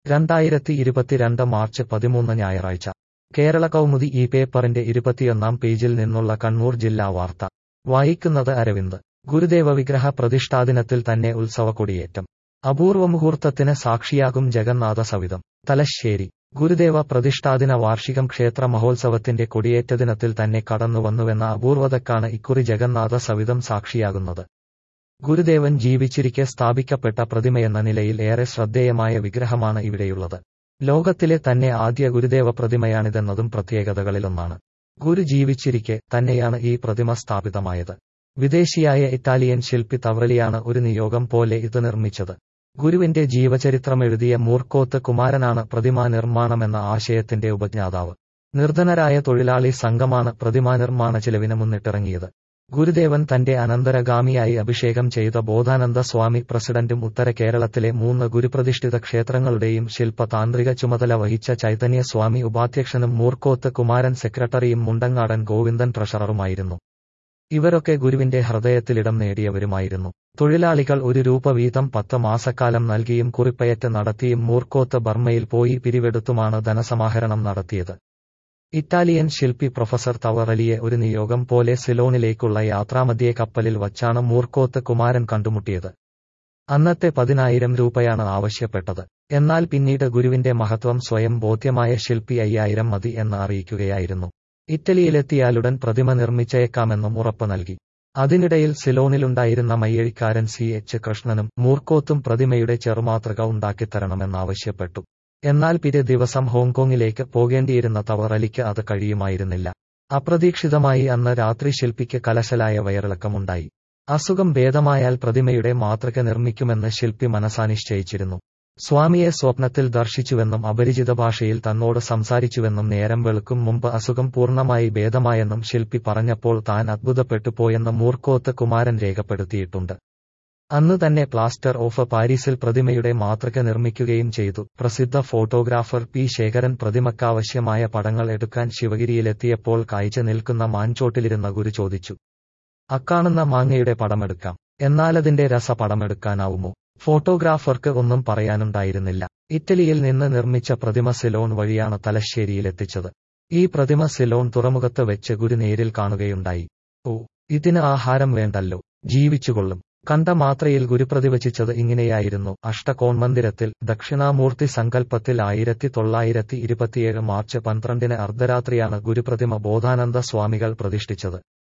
രണ്ടായിരത്തി ഇരുപത്തിരണ്ട് മാർച്ച് പതിമൂന്ന് ഞായറാഴ്ച കേരള കൗമുദി ഈ പേപ്പറിന്റെ ഇരുപത്തിയൊന്നാം പേജിൽ നിന്നുള്ള കണ്ണൂർ ജില്ലാ വാർത്ത വായിക്കുന്നത് അരവിന്ദ് ഗുരുദേവ വിഗ്രഹ പ്രതിഷ്ഠാദിനത്തിൽ തന്നെ ഉത്സവ കൊടിയേറ്റം അപൂർവ മുഹൂർത്തത്തിന് സാക്ഷിയാകും ജഗന്നാഥ സവിധം തലശ്ശേരി ഗുരുദേവ പ്രതിഷ്ഠാദിന വാർഷികം ക്ഷേത്ര മഹോത്സവത്തിന്റെ കൊടിയേറ്റ ദിനത്തിൽ തന്നെ കടന്നുവന്നുവെന്ന അപൂർവതക്കാണ് ഇക്കുറി ജഗന്നാഥ സവിധം സാക്ഷിയാകുന്നത് ഗുരുദേവൻ ജീവിച്ചിരിക്കെ സ്ഥാപിക്കപ്പെട്ട പ്രതിമയെന്ന നിലയിൽ ഏറെ ശ്രദ്ധേയമായ വിഗ്രഹമാണ് ഇവിടെയുള്ളത് ലോകത്തിലെ തന്നെ ആദ്യ ഗുരുദേവ പ്രതിമയാണിതെന്നതും പ്രത്യേകതകളിലൊന്നാണ് ഗുരു ജീവിച്ചിരിക്കെ തന്നെയാണ് ഈ പ്രതിമ സ്ഥാപിതമായത് വിദേശിയായ ഇറ്റാലിയൻ ശില്പി തവ്രലിയാണ് ഒരു നിയോഗം പോലെ ഇത് നിർമ്മിച്ചത് ഗുരുവിന്റെ ജീവചരിത്രമെഴുതിയ മൂർക്കോത്ത് കുമാരനാണ് പ്രതിമാ നിർമ്മാണമെന്ന ആശയത്തിന്റെ ഉപജ്ഞാതാവ് നിർധനരായ തൊഴിലാളി സംഘമാണ് പ്രതിമാ നിർമ്മാണ ചെലവിന് മുന്നിട്ടിറങ്ങിയത് ഗുരുദേവൻ തന്റെ അനന്തരഗാമിയായി അഭിഷേകം ചെയ്ത ബോധാനന്ദ സ്വാമി പ്രസിഡന്റും ഉത്തര കേരളത്തിലെ മൂന്ന് ഗുരുപ്രതിഷ്ഠിത ക്ഷേത്രങ്ങളുടെയും ശില്പ താന്ത്രിക ചുമതല വഹിച്ച ചൈതന്യ സ്വാമി ഉപാധ്യക്ഷനും മൂർക്കോത്ത് കുമാരൻ സെക്രട്ടറിയും മുണ്ടങ്ങാടൻ ഗോവിന്ദൻ ട്രഷററുമായിരുന്നു ഇവരൊക്കെ ഗുരുവിന്റെ ഹൃദയത്തിലിടം നേടിയവരുമായിരുന്നു തൊഴിലാളികൾ ഒരു രൂപ വീതം പത്ത് മാസക്കാലം നൽകിയും കുറിപ്പയറ്റ് നടത്തിയും മൂർക്കോത്ത് ബർമ്മയിൽ പോയി പിരിവെടുത്തുമാണ് ധനസമാഹരണം നടത്തിയത് ഇറ്റാലിയൻ ശില്പി പ്രൊഫസർ തവറലിയെ ഒരു നിയോഗം പോലെ സിലോണിലേക്കുള്ള യാത്രാമധ്യേ കപ്പലിൽ വച്ചാണ് മൂർക്കോത്ത് കുമാരൻ കണ്ടുമുട്ടിയത് അന്നത്തെ പതിനായിരം രൂപയാണ് ആവശ്യപ്പെട്ടത് എന്നാൽ പിന്നീട് ഗുരുവിന്റെ മഹത്വം സ്വയം ബോധ്യമായ ശില്പി അയ്യായിരം മതി എന്ന് അറിയിക്കുകയായിരുന്നു ഇറ്റലിയിലെത്തിയാലുടൻ പ്രതിമ നിർമ്മിച്ചേക്കാമെന്നും ഉറപ്പ് നൽകി അതിനിടയിൽ സിലോണിലുണ്ടായിരുന്ന മയ്യഴിക്കാരൻ സി എച്ച് കൃഷ്ണനും മൂർക്കോത്തും പ്രതിമയുടെ ചെറുമാതൃക ഉണ്ടാക്കിത്തരണമെന്നാവശ്യപ്പെട്ടു എന്നാൽ പിറ്റേ ദിവസം ഹോങ്കോങ്ങിലേക്ക് പോകേണ്ടിയിരുന്ന തവറലിക്ക് അത് കഴിയുമായിരുന്നില്ല അപ്രതീക്ഷിതമായി അന്ന് രാത്രി ശില്പിക്ക് കലശലായ വയറിളക്കമുണ്ടായി അസുഖം ഭേദമായാൽ പ്രതിമയുടെ മാതൃക നിർമ്മിക്കുമെന്ന് ശില്പി മനസാനിശ്ചയിച്ചിരുന്നു സ്വാമിയെ സ്വപ്നത്തിൽ ദർശിച്ചുവെന്നും അപരിചിത ഭാഷയിൽ തന്നോട് സംസാരിച്ചുവെന്നും നേരം വെളുക്കും മുമ്പ് അസുഖം പൂർണ്ണമായി ഭേദമായെന്നും ശില്പി പറഞ്ഞപ്പോൾ താൻ അത്ഭുതപ്പെട്ടു പോയെന്ന് മൂർക്കോത്ത് കുമാരൻ രേഖപ്പെടുത്തിയിട്ടുണ്ട് അന്ന് തന്നെ പ്ലാസ്റ്റർ ഓഫ് പാരീസിൽ പ്രതിമയുടെ മാതൃക നിർമ്മിക്കുകയും ചെയ്തു പ്രസിദ്ധ ഫോട്ടോഗ്രാഫർ പി ശേഖരൻ പ്രതിമക്കാവശ്യമായ പടങ്ങൾ എടുക്കാൻ ശിവഗിരിയിലെത്തിയപ്പോൾ കാഴ്ച നിൽക്കുന്ന മാൻചോട്ടിലിരുന്ന ഗുരു ചോദിച്ചു അക്കാണുന്ന മാങ്ങയുടെ പടമെടുക്കാം എന്നാലതിന്റെ രസ പടമെടുക്കാനാവുമോ ഫോട്ടോഗ്രാഫർക്ക് ഒന്നും പറയാനുണ്ടായിരുന്നില്ല ഇറ്റലിയിൽ നിന്ന് നിർമ്മിച്ച പ്രതിമ സിലോൺ വഴിയാണ് തലശ്ശേരിയിലെത്തിച്ചത് ഈ പ്രതിമ സിലോൺ തുറമുഖത്ത് വെച്ച് ഗുരു നേരിൽ കാണുകയുണ്ടായി ഓ ഇതിന് ആഹാരം വേണ്ടല്ലോ ജീവിച്ചുകൊള്ളും കണ്ട മാത്രയിൽ ഗുരുപ്രതിവചിച്ചത് ഇങ്ങനെയായിരുന്നു അഷ്ടകോൺമന്ദിരത്തിൽ ദക്ഷിണാമൂർത്തി സങ്കല്പത്തിൽ ആയിരത്തി തൊള്ളായിരത്തി ഇരുപത്തിയേഴ് മാർച്ച് പന്ത്രണ്ടിന് അർദ്ധരാത്രിയാണ് ഗുരുപ്രതിമ ബോധാനന്ദ സ്വാമികൾ പ്രതിഷ്ഠിച്ചത്